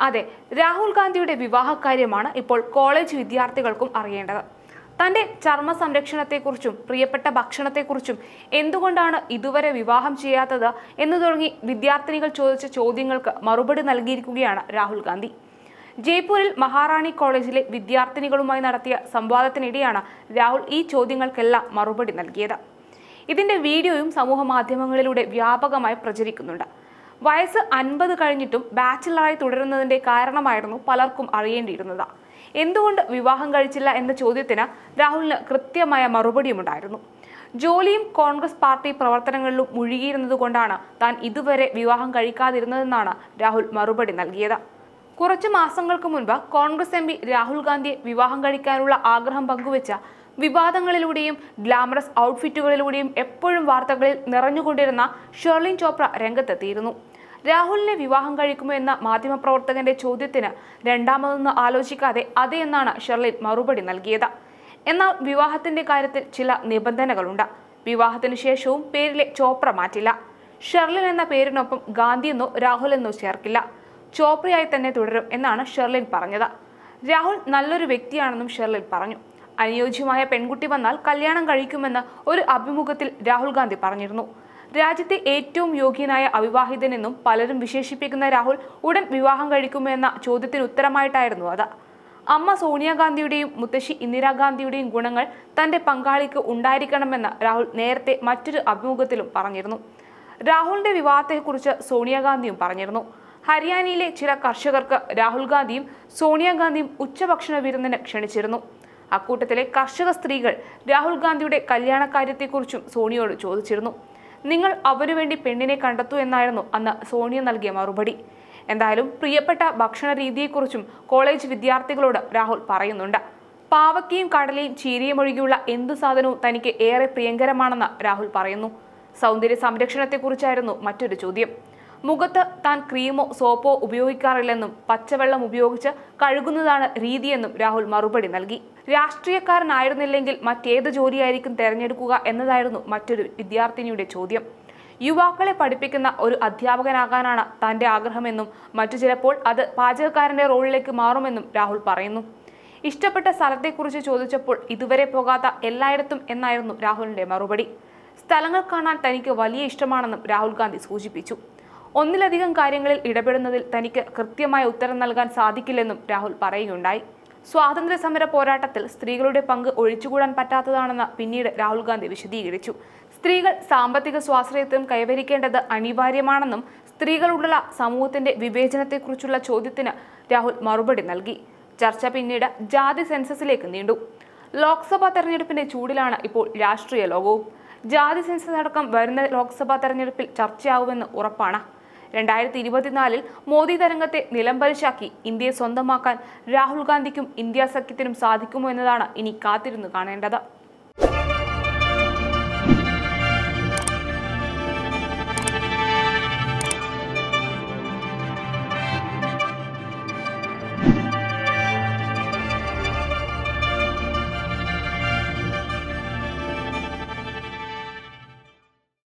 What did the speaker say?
അതെ രാഹുൽ ഗാന്ധിയുടെ വിവാഹകാര്യമാണ് ഇപ്പോൾ കോളേജ് വിദ്യാർത്ഥികൾക്കും അറിയേണ്ടത് തന്റെ ചർമ്മ സംരക്ഷണത്തെക്കുറിച്ചും പ്രിയപ്പെട്ട ഭക്ഷണത്തെക്കുറിച്ചും എന്തുകൊണ്ടാണ് ഇതുവരെ വിവാഹം ചെയ്യാത്തത് എന്ന് തുടങ്ങി വിദ്യാർത്ഥിനികൾ ചോദിച്ച ചോദ്യങ്ങൾക്ക് മറുപടി നൽകിയിരിക്കുകയാണ് രാഹുൽ ഗാന്ധി ജയ്പൂരിൽ മഹാറാണി കോളേജിലെ വിദ്യാർത്ഥിനികളുമായി നടത്തിയ സംവാദത്തിനിടെയാണ് രാഹുൽ ഈ ചോദ്യങ്ങൾക്കെല്ലാം മറുപടി നൽകിയത് ഇതിന്റെ വീഡിയോയും സമൂഹ മാധ്യമങ്ങളിലൂടെ വ്യാപകമായി പ്രചരിക്കുന്നുണ്ട് വയസ്സ് അൻപത് കഴിഞ്ഞിട്ടും ബാച്ചിലറായി തുടരുന്നതിന്റെ കാരണമായിരുന്നു പലർക്കും അറിയേണ്ടിയിരുന്നത് എന്തുകൊണ്ട് വിവാഹം കഴിച്ചില്ല എന്ന ചോദ്യത്തിന് രാഹുലിന് കൃത്യമായ മറുപടിയുമുണ്ടായിരുന്നു ജോലിയും കോൺഗ്രസ് പാർട്ടി പ്രവർത്തനങ്ങളിലും മുഴുകിയിരുന്നത് കൊണ്ടാണ് താൻ ഇതുവരെ വിവാഹം കഴിക്കാതിരുന്നതെന്നാണ് രാഹുൽ മറുപടി നൽകിയത് കുറച്ച് മാസങ്ങൾക്ക് മുൻപ് കോൺഗ്രസ് എം പി രാഹുൽ ഗാന്ധിയെ വിവാഹം കഴിക്കാനുള്ള ആഗ്രഹം പങ്കുവച്ച വിവാദങ്ങളിലൂടെയും ഗ്ലാമറസ് ഔട്ട്ഫിറ്റുകളിലൂടെയും എപ്പോഴും വാർത്തകളിൽ നിറഞ്ഞുകൊണ്ടിരുന്ന ഷെർലിൻ ചോപ്ര രംഗത്തെത്തിയിരുന്നു രാഹുലിനെ വിവാഹം കഴിക്കുമോ എന്ന മാധ്യമപ്രവർത്തകന്റെ ചോദ്യത്തിന് രണ്ടാമതൊന്ന് ആലോചിക്കാതെ അതെ എന്നാണ് ഷെർലിൻ മറുപടി നൽകിയത് എന്നാൽ വിവാഹത്തിന്റെ കാര്യത്തിൽ ചില നിബന്ധനകളുണ്ട് വിവാഹത്തിന് ശേഷവും പേരിലെ ചോപ്ര മാറ്റില്ല ഷെർലിൻ എന്ന പേരിനൊപ്പം ഗാന്ധി എന്നോ രാഹുൽ എന്നോ ചേർക്കില്ല ചോപ്രയായി തന്നെ തുടരും എന്നാണ് ഷെർലിൻ പറഞ്ഞത് രാഹുൽ നല്ലൊരു വ്യക്തിയാണെന്നും ഷെർലിൻ പറഞ്ഞു അനുയോജ്യമായ പെൺകുട്ടി വന്നാൽ കല്യാണം കഴിക്കുമെന്ന് ഒരു അഭിമുഖത്തിൽ രാഹുൽ ഗാന്ധി പറഞ്ഞിരുന്നു രാജ്യത്തെ ഏറ്റവും യോഗ്യനായ അവിവാഹിതനെന്നും പലരും വിശേഷിപ്പിക്കുന്ന രാഹുൽ ഉടൻ വിവാഹം കഴിക്കുമെന്ന ചോദ്യത്തിന് ഉത്തരമായിട്ടായിരുന്നു അത് അമ്മ സോണിയാഗാന്ധിയുടെയും മുത്തശ്ശി ഇന്ദിരാഗാന്ധിയുടെയും ഗുണങ്ങൾ തന്റെ പങ്കാളിക്ക് ഉണ്ടായിരിക്കണമെന്ന് രാഹുൽ നേരത്തെ മറ്റൊരു അഭിമുഖത്തിലും പറഞ്ഞിരുന്നു രാഹുലിന്റെ വിവാഹത്തെക്കുറിച്ച് സോണിയാഗാന്ധിയും പറഞ്ഞിരുന്നു ഹരിയാനയിലെ ചില കർഷകർക്ക് രാഹുൽ ഗാന്ധിയും സോണിയാഗാന്ധിയും ഉച്ചഭക്ഷണ വിരുന്നിന് ക്ഷണിച്ചിരുന്നു അക്കൂട്ടത്തിലെ കർഷക സ്ത്രീകൾ രാഹുൽ ഗാന്ധിയുടെ കല്യാണക്കാര്യത്തെക്കുറിച്ചും സോണിയോട് ചോദിച്ചിരുന്നു നിങ്ങൾ അവനു വേണ്ടി പെണ്ണിനെ കണ്ടെത്തൂ എന്നായിരുന്നു അന്ന് സോണിയ നൽകിയ മറുപടി എന്തായാലും പ്രിയപ്പെട്ട ഭക്ഷണ രീതിയെക്കുറിച്ചും കോളേജ് വിദ്യാർത്ഥികളോട് രാഹുൽ പറയുന്നുണ്ട് പാവക്കയും കടലയും ചീരയും ഒഴികെയുള്ള എന്തു സാധനവും തനിക്ക് ഏറെ പ്രിയങ്കരമാണെന്ന് രാഹുൽ പറയുന്നു സൗന്ദര്യ സംരക്ഷണത്തെക്കുറിച്ചായിരുന്നു മറ്റൊരു ചോദ്യം മുഖത്ത് താൻ ക്രീമോ സോപ്പോ ഉപയോഗിക്കാറില്ലെന്നും പച്ചവെള്ളം ഉപയോഗിച്ച് കഴുകുന്നതാണ് രീതിയെന്നും രാഹുൽ മറുപടി നൽകി രാഷ്ട്രീയക്കാരനായിരുന്നില്ലെങ്കിൽ മറ്റേത് ജോലിയായിരിക്കും തെരഞ്ഞെടുക്കുക എന്നതായിരുന്നു മറ്റൊരു വിദ്യാർത്ഥിനിയുടെ ചോദ്യം യുവാക്കളെ പഠിപ്പിക്കുന്ന ഒരു അധ്യാപകനാകാനാണ് തന്റെ ആഗ്രഹമെന്നും മറ്റു ചിലപ്പോൾ അത് പാചകക്കാരന്റെ റോളിലേക്ക് മാറുമെന്നും രാഹുൽ പറയുന്നു ഇഷ്ടപ്പെട്ട സ്ഥലത്തെക്കുറിച്ച് ചോദിച്ചപ്പോൾ ഇതുവരെ പോകാത്ത എല്ലായിടത്തും എന്നായിരുന്നു രാഹുലിന്റെ മറുപടി സ്ഥലങ്ങൾ കാണാൻ തനിക്ക് വലിയ ഇഷ്ടമാണെന്നും രാഹുൽ ഗാന്ധി സൂചിപ്പിച്ചു ഒന്നിലധികം കാര്യങ്ങളിൽ ഇടപെടുന്നതിൽ തനിക്ക് കൃത്യമായ ഉത്തരം നൽകാൻ സാധിക്കില്ലെന്നും രാഹുൽ പറയുകയുണ്ടായി സ്വാതന്ത്ര്യ സമര പോരാട്ടത്തിൽ സ്ത്രീകളുടെ പങ്ക് ഒഴിച്ചുകൂടാൻ പറ്റാത്തതാണെന്ന് പിന്നീട് രാഹുൽ ഗാന്ധി വിശദീകരിച്ചു സ്ത്രീകൾ സാമ്പത്തിക സ്വാശ്രയത്വം കൈവരിക്കേണ്ടത് അനിവാര്യമാണെന്നും സ്ത്രീകളോടുള്ള സമൂഹത്തിന്റെ വിവേചനത്തെക്കുറിച്ചുള്ള ചോദ്യത്തിന് രാഹുൽ മറുപടി നൽകി ചർച്ച പിന്നീട് ജാതി സെൻസസിലേക്ക് നീണ്ടു ലോക്സഭാ തെരഞ്ഞെടുപ്പിന്റെ ചൂടിലാണ് ഇപ്പോൾ രാഷ്ട്രീയ ലോകവും ജാതി സെൻസസ് അടക്കം വരുന്ന ലോക്സഭാ തെരഞ്ഞെടുപ്പിൽ ചർച്ചയാവുമെന്ന് ഉറപ്പാണ് രണ്ടായിരത്തി ഇരുപത്തിനാലിൽ മോദി തരംഗത്തെ നിലംപരിശാക്കി ഇന്ത്യയെ സ്വന്തമാക്കാൻ രാഹുൽ ഗാന്ധിക്കും ഇന്ത്യ സഖ്യത്തിനും സാധിക്കുമോ എന്നതാണ് ഇനി കാത്തിരുന്നു കാണേണ്ടത്